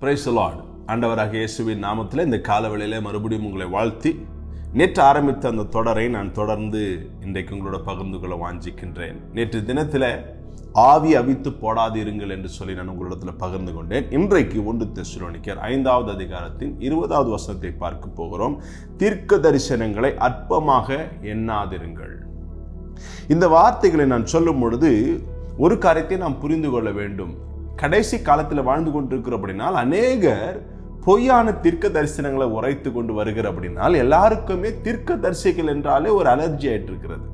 price Lord ஆண்டவராக இயேசுவின் நாமத்தில் இந்த காலவெளியில மறுபடியும் உங்களை வாழ்த்தி நேற்று ஆரம்பித்த அந்த தொடரை நான் தொடர்ந்து இன்றைக்கு உங்களோட பகிர்ந்து கொள்ள வாஞ்சிக்கின்றேன் நேற்று தினத்தில் ஆவி அவித்து போடாதிருங்கள் என்று சொல்லி நான் உங்களிடத்தில் பகிர்ந்து கொண்டேன் இன்றைக்கு ஒன்று தெசுரோனிக்கர் ஐந்தாவது அதிகாரத்தின் இருபதாவது வசனத்தை பார்க்க போகிறோம் தீர்க்க தரிசனங்களை அற்பமாக எண்ணாதிருங்கள் இந்த வார்த்தைகளை நான் சொல்லும் பொழுது ஒரு காரியத்தை நாம் புரிந்து கொள்ள வேண்டும் கடைசி காலத்தில் வாழ்ந்து கொண்டிருக்கிற அப்படினால் அநேகர் பொய்யான தீர்க்க தரிசனங்களை உரைத்து கொண்டு வருகிற அப்படினால் எல்லாருக்குமே தீர்க்க தரிசிகள் என்றாலே ஒரு அலர்ஜி ஆயிட்டு இருக்கிறது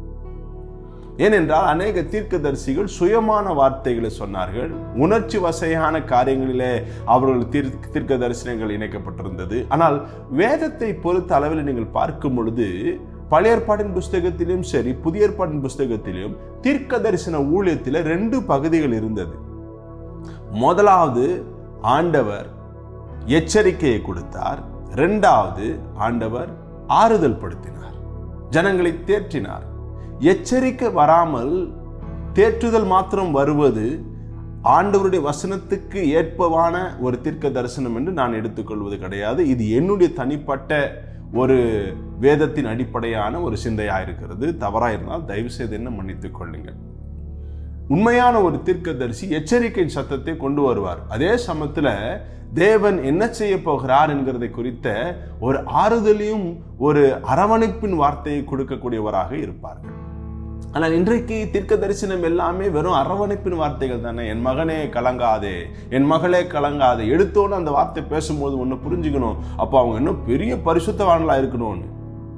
ஏனென்றால் அநேக தீர்க்கதரிசிகள் சுயமான வார்த்தைகளை சொன்னார்கள் உணர்ச்சி வசையான காரியங்களிலே அவர்கள் தீர் தீர்க்க தரிசனங்கள் இணைக்கப்பட்டிருந்தது ஆனால் வேதத்தை பொறுத்த அளவில் நீங்கள் பார்க்கும் பொழுது பழைய ஏற்பாட்டின் புஸ்தகத்திலும் சரி புதிய ஏற்பாட்டின் புஸ்தகத்திலும் தீர்க்க தரிசன ஊழியத்தில் ரெண்டு பகுதிகள் இருந்தது முதலாவது ஆண்டவர் எச்சரிக்கையை கொடுத்தார் இரண்டாவது ஆண்டவர் ஆறுதல் படுத்தினார் ஜனங்களை தேற்றினார் எச்சரிக்கை வராமல் தேற்றுதல் மாத்திரம் வருவது ஆண்டவருடைய வசனத்துக்கு ஏற்பவான ஒரு தீர்க்க தரிசனம் என்று நான் எடுத்துக்கொள்வது கிடையாது இது என்னுடைய தனிப்பட்ட ஒரு வேதத்தின் அடிப்படையான ஒரு சிந்தையாக இருக்கிறது தவறாக இருந்தால் தயவு செய்து என்ன மன்னித்துக் கொள்ளுங்கள் உண்மையான ஒரு தீர்க்கதரிசி எச்சரிக்கையின் சத்தத்தை கொண்டு வருவார் அதே சமயத்தில் தேவன் என்ன செய்ய போகிறார் என்கிறதை குறித்த ஒரு ஆறுதலையும் ஒரு அரவணைப்பின் வார்த்தையை கொடுக்கக்கூடியவராக இருப்பார்கள் ஆனால் இன்றைக்கு தீர்க்க தரிசனம் எல்லாமே வெறும் அரவணைப்பின் வார்த்தைகள் தானே என் மகனே கலங்காதே என் மகளே கலங்காதே எடுத்தோன்னு அந்த வார்த்தை பேசும்போது ஒன்று புரிஞ்சுக்கணும் அப்போ அவங்க இன்னும் பெரிய பரிசுத்தவான்களா இருக்கணும்னு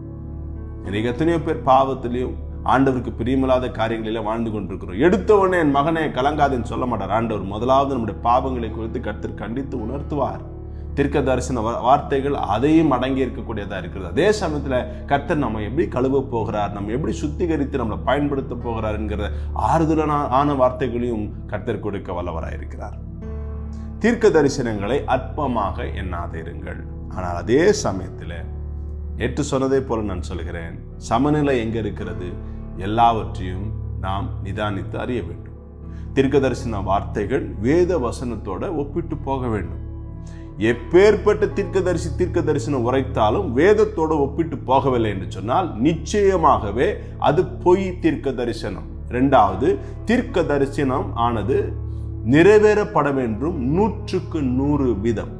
இன்னைக்கு எத்தனையோ பேர் பாவத்திலையும் ஆண்டவருக்கு பிரியமில்லாத காரியங்களில வாழ்ந்து கொண்டிருக்கிறோம் எடுத்த உடனே என் மகனை கலங்காதுன்னு சொல்ல மாட்டார் ஆண்டவர் முதலாவது நம்முடைய பாவங்களை குறித்து கருத்து கண்டித்து உணர்த்துவார் தீர்க்க தரிசன வார்த்தைகள் அதையும் அடங்கி இருக்கக்கூடியதா இருக்கிறது அதே சமயத்துல கர்த்தர் நம்ம எப்படி கழுவ போகிறார் நம்ம எப்படி சுத்திகரித்து நம்மளை பயன்படுத்த போகிறார் என்கிற ஆறுதலான ஆன வார்த்தைகளையும் கர்த்தர் கொடுக்க வல்லவராக இருக்கிறார் தீர்க்க தரிசனங்களை அற்பமாக எண்ணாதிருங்கள் ஆனால் அதே சமயத்தில் நேற்று சொன்னதை போல நான் சொல்கிறேன் சமநிலை எங்க இருக்கிறது எல்லாவற்றையும் நாம் நிதானித்து அறிய வேண்டும் தீர்க்க தரிசன வார்த்தைகள் வேத வசனத்தோட ஒப்பிட்டு போக வேண்டும் எப்பேற்பட்ட தீர்க்கதரிசி தீர்க்க தரிசனம் உரைத்தாலும் வேதத்தோடு ஒப்பிட்டு போகவில்லை என்று சொன்னால் நிச்சயமாகவே அது பொய் தீர்க்க தரிசனம் இரண்டாவது தீர்க்க தரிசனம் ஆனது நிறைவேறப்பட வேண்டும் நூற்றுக்கு நூறு வீதம்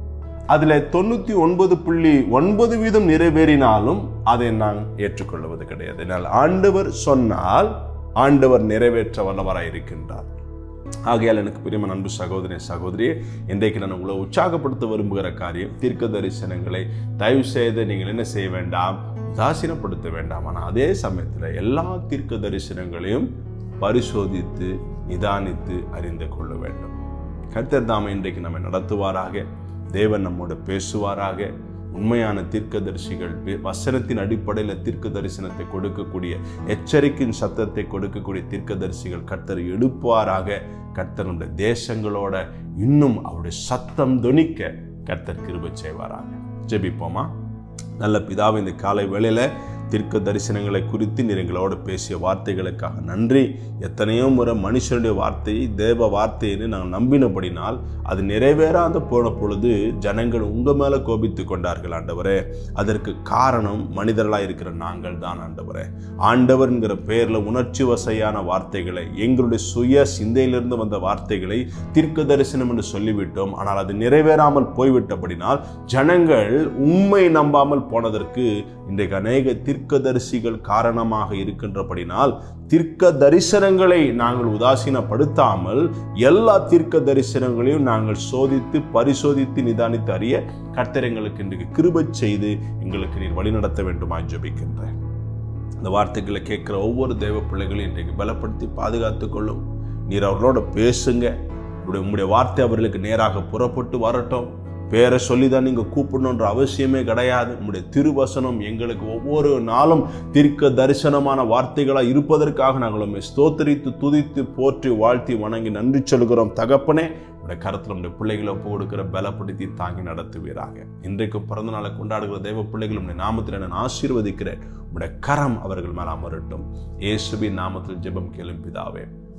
அதுல தொண்ணூத்தி ஒன்பது புள்ளி ஒன்பது வீதம் நிறைவேறினாலும் அதை நான் ஏற்றுக்கொள்வது கிடையாது என்னால் ஆண்டவர் சொன்னால் ஆண்டவர் நிறைவேற்ற வல்லவராய் இருக்கின்றார் ஆகையால் எனக்கு பிரியமான அன்பு சகோதரி சகோதரியே இன்றைக்கு நான் உங்களை உற்சாகப்படுத்த விரும்புகிற காரியம் தீர்க்க தரிசனங்களை தயவு செய்து நீங்கள் என்ன செய்ய வேண்டாம் உதாசீனப்படுத்த வேண்டாம் ஆனால் அதே சமயத்தில் எல்லா தீர்க்க தரிசனங்களையும் பரிசோதித்து நிதானித்து அறிந்து கொள்ள வேண்டும் கர்த்தர் தாம இன்றைக்கு நம்மை நடத்துவாராக தேவன் நம்மோடு பேசுவாராக உண்மையான தீர்க்கதரிசிகள் வசனத்தின் அடிப்படையில் தீர்க்க தரிசனத்தை கொடுக்கக்கூடிய எச்சரிக்கையின் சத்தத்தை கொடுக்கக்கூடிய தீர்க்கதரிசிகள் கர்த்தர் எடுப்பாராக கர்த்தருடைய தேசங்களோட இன்னும் அவருடைய சத்தம் துணிக்க கர்த்தர் கிருபை செய்வாராக ஜெபிப்போமா நல்ல பிதாவை இந்த காலை வேளையில தீர்க்க தரிசனங்களை குறித்து நீர் எங்களோடு பேசிய வார்த்தைகளுக்காக நன்றி எத்தனையோ முறை மனுஷனுடைய வார்த்தையை தேவ வார்த்தைன்னு நாங்கள் நம்பினபடினால் அது நிறைவேறாத போன பொழுது ஜனங்கள் உங்கள் மேலே கோபித்து கொண்டார்கள் ஆண்டவரே அதற்கு காரணம் மனிதர்களாக இருக்கிற நாங்கள் தான் ஆண்டவரே ஆண்டவர்ங்கிற பெயரில் உணர்ச்சி வசையான வார்த்தைகளை எங்களுடைய சுய சிந்தையிலிருந்து வந்த வார்த்தைகளை தீர்க்க தரிசனம் என்று சொல்லிவிட்டோம் ஆனால் அது நிறைவேறாமல் போய்விட்டபடினால் ஜனங்கள் உண்மை நம்பாமல் போனதற்கு இன்றைக்கு அநேக தீர்க்கதரிசிகள் காரணமாக இருக்கின்றபடினால் தீர்க்க தரிசனங்களை நாங்கள் உதாசீனப்படுத்தாமல் எல்லா தீர்க்க தரிசனங்களையும் நாங்கள் சோதித்து பரிசோதித்து நிதானித்து அறிய கர்த்தர் எங்களுக்கு இன்றைக்கு கிருபை செய்து எங்களுக்கு நீர் வழிநடத்த வேண்டுமாய் ஜபிக்கின்றேன் இந்த வார்த்தைகளை கேட்கிற ஒவ்வொரு தேவ பிள்ளைகளையும் இன்றைக்கு பலப்படுத்தி பாதுகாத்துக் கொள்ளும் நீர் அவர்களோட பேசுங்க உங்களுடைய வார்த்தை அவர்களுக்கு நேராக புறப்பட்டு வரட்டும் பேரை சொல்லி தான் நீங்கள் கூப்பிடணுன்ற அவசியமே கிடையாது உங்களுடைய திருவசனம் எங்களுக்கு ஒவ்வொரு நாளும் தீர்க்க தரிசனமான வார்த்தைகளாக இருப்பதற்காக நாங்கள் உண்மை ஸ்தோத்தரித்து துதித்து போற்றி வாழ்த்தி வணங்கி நன்றி சொல்கிறோம் தகப்பனே உடைய கருத்தில் உடைய பிள்ளைகளை ஒப்பு கொடுக்கிற பலப்படுத்தி தாங்கி நடத்துவீராக இன்றைக்கு பிறந்த நாளை கொண்டாடுகிற தெய்வ பிள்ளைகள் உடைய நாமத்தில் நான் ஆசீர்வதிக்கிறேன் உடைய கரம் அவர்கள் மேல் அமரட்டும் இயேசுவின் நாமத்தில் ஜெபம் கேளும் பிதாவே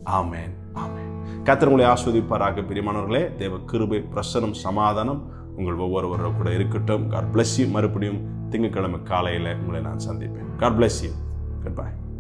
ஆமேன் ஆமேன் கர்த்தர் உங்களை ஆஸ்வதிப்பாராக பிரியமானவர்களே தேவ கிருபை பிரசனம் சமாதானம் உங்கள் ஒவ்வொருவரோட கூட இருக்கட்டும் காட் பிளஸ் யூ மறுபடியும் திங்கட்கிழமை காலையில் உங்களை நான் சந்திப்பேன் God bless you good by